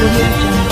audio jungle.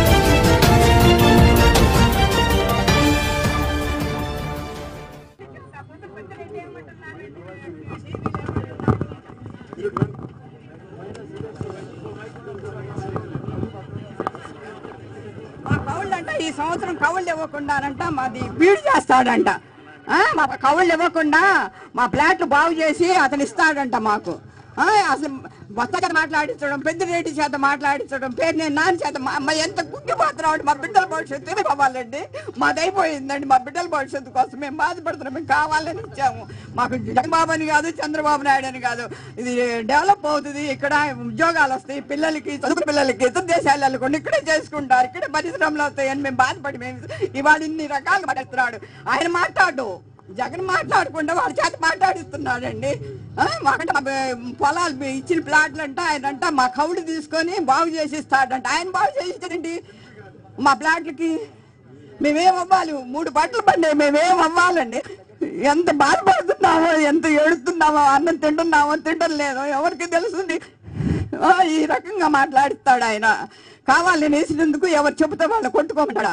మా కౌళ్ళు అంట ఈ సంవత్సరం కౌళ్ళు ఇవ్వకుండానంట మాది బీడు చేస్తాడంట ఆ, మా కౌళ్ళు ఇవ్వకుండా మా ఫ్లాట్లు బాగు చేసి అతను ఇస్తాడంట మాకు ఆ, అసలు మొత్త చేత మాట్లాడించడం పెద్దిరెడ్డి చేత మాట్లాడించడం పేరు నేను నాన్న చేత మా అమ్మ ఎంత గుంగిపోతున్నాడు మా బిడ్డల భవిష్యత్తు ఏమి కావాలండి మాది అయిపోయిందండి మా బిడ్డల భవిష్యత్తు కోసం మేము బాధపడుతున్నాం మేము కావాలని ఇచ్చాము మాకు జగన్బాబు అని కాదు చంద్రబాబు నాయుడు అని కాదు ఇది డెవలప్ అవుతుంది ఇక్కడ ఉద్యోగాలు వస్తాయి పిల్లలకి చదువు పిల్లలకి ఇతర దేశాలు వెళ్ళకుండా ఇక్కడే చేసుకుంటారు ఇక్కడే పరిశ్రమలు వస్తాయని మేము బాధపడి మేము ఇవాళ ఇన్ని రకాలుగా మాట్లాడుతున్నాడు ఆయన మాట్లాడు జగన్ మాట్లాడకుండా వాళ్ళ చేత మాట్లాడిస్తున్నాడండి ఆ, మాకంటే మా బే- పొలాలు బే- ఇచ్చిన ప్లాట్లు అంట ఆయన అంట మా కౌలు తీసుకొని బాగు చేసి ఇస్తాడంట ఆయన బాగు చేసి ఇచ్చాడండి మా ప్లాట్లకి మేమేం అవ్వాలి మూడు బట్టలు పండే మేమేం అవ్వాలండి ఎంత బాధపడుతున్నామో ఎంత ఏడుతున్నామో అన్నం తింటున్నామో తింటలేదో ఎవరికి తెలుస్తుంది ఆ, ఈ రకంగా మాట్లాడిస్తాడు ఆయన కావాలని వేసినందుకు ఎవరు చెబుతా వాళ్ళు కొట్టుకోమంటాడా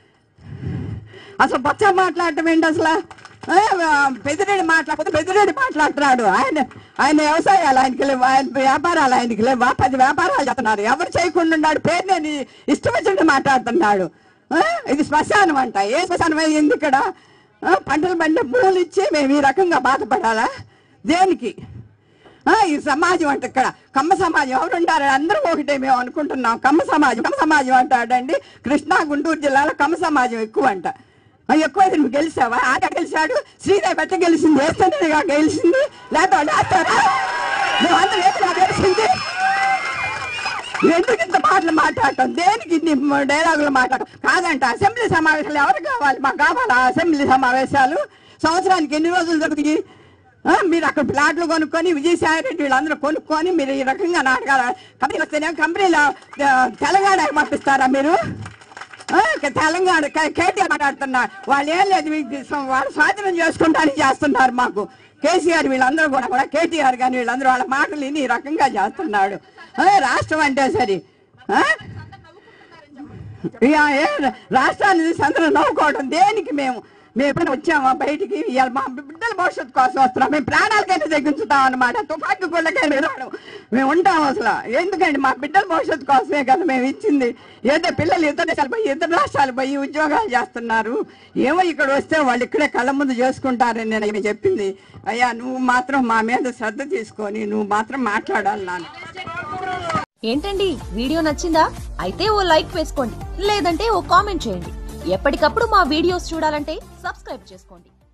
అసలు బచ్చ మాట్లాడటం ఏంటి అసలు ఆ, పెదిరెడ్డి మాట్లాడకపోతే పెదిరెడ్డి మాట్లాడుతున్నాడు ఆయన ఆయన వ్యవసాయాలు ఆయనకి లేవు ఆయన వ్యాపారాలు ఆయనకి లేవా పది వ్యాపారాలు చేస్తున్నారు ఎవరు చేయకుండా ఉన్నాడు పేరు నేను ఇష్టం వచ్చినట్టు మాట్లాడుతున్నాడు ఆ, ఇది శ్మశానం అంట ఏ శ్మశానం అయ్యింది ఇక్కడ ఆ, పంటలు పండే భూములు ఇచ్చి మేము ఈ రకంగా బాధపడాలా దేనికి ఆ, ఈ సమాజం అంటే ఇక్కడ కమ్మ సమాజం ఎవరు ఉంటారు అందరూ ఒకటే మేము అనుకుంటున్నాం కమ్మ సమాజం కమ్మ సమాజం అంటాడండి కృష్ణా గుంటూరు జిల్లాలో కమ్మ సమాజం ఎక్కువ అంట ఆ, ఎక్కువ అయితే నువ్వు గెలిచావా ఆట గెలిచాడు శ్రీదేవి ఎట్ట గెలిచింది వేస్తేనేగా గెలిచింది లేకపోతే వాళ్ళు వేస్తారా మేమందరం వేసినా గెలిచింది ఎందుకు ఇంత మాటలు మాట్లాడటం దేనికి ఇన్ని డైలాగులు మాట్లాడటం కాదంట అసెంబ్లీ సమావేశాలు ఎవరు కావాలి మాకు కావాలా అసెంబ్లీ సమావేశాలు సంవత్సరానికి ఎన్ని రోజులు జరుగుతాయి ఆ, మీరు అక్కడ ప్లాట్లు కొనుక్కొని విజయసాయి రెడ్డి వీళ్ళందరూ కొనుక్కొని మీరు ఈ రకంగా నాటకాలు కంపెనీలు వస్తేనే కంపెనీలో ఆ, తెలంగాణకి పంపిస్తారా మీరు ఆ, క- తెలంగాణ క- కేటీఆర్ మాట్లాడుతున్నారు వాళ్ళు ఏం లేదు మీకు స్వ- వాళ్ళు స్వాధీనం చేసుకుంటానికి చేస్తున్నారు మాకు కేసీఆర్ వీళ్ళందరూ కూడా కూడా కేటీఆర్ కానీ వీళ్ళందరూ వాళ్ళ మాటలు విని ఈ రకంగా చేస్తున్నాడు ఆ, రాష్ట్రం అంటే సరి ఆ? ఇక ఏ రాష్ట్రాన్ని చూసి అందరూ నవ్వుకోవడం దేనికి మేము మేము ఎప్పుడైనా వచ్చామా బయటికి ఇవాళ మా బిడ్డల భవిష్యత్తు కోసం వస్తున్నాం మేము ప్రాణాలకైనా తెగించుతాం అనమాట తుపాకీ గుళ్ళకైనా రాడు మేము ఉంటాం అసలు ఎందుకండి మా బిడ్డల భవిష్యత్తు కోసమే కదా మేము ఇచ్చింది ఏదో పిల్లలు ఇతర దేశాలు పోయి ఇతర రాష్ట్రాలు పోయి ఉద్యోగాలు చేస్తున్నారు ఏమో ఇక్కడ వస్తే వాళ్ళు ఇక్కడే కళ్ళ ముందు చేసుకుంటారని నేను ఈమె చెప్పింది అయ్యా నువ్వు మాత్రం మా మీద శ్రద్ధ తీసుకొని నువ్వు మాత్రం మాట్లాడాలి నాన్న ఏంటండి వీడియో నచ్చిందా అయితే ఓ లైక్ వేసుకోండి లేదంటే ఓ కామెంట్ చేయండి ఎప్పటికప్పుడు మా వీడియోస్ చూడాలంటే సబ్స్క్రైబ్ చేసుకోండి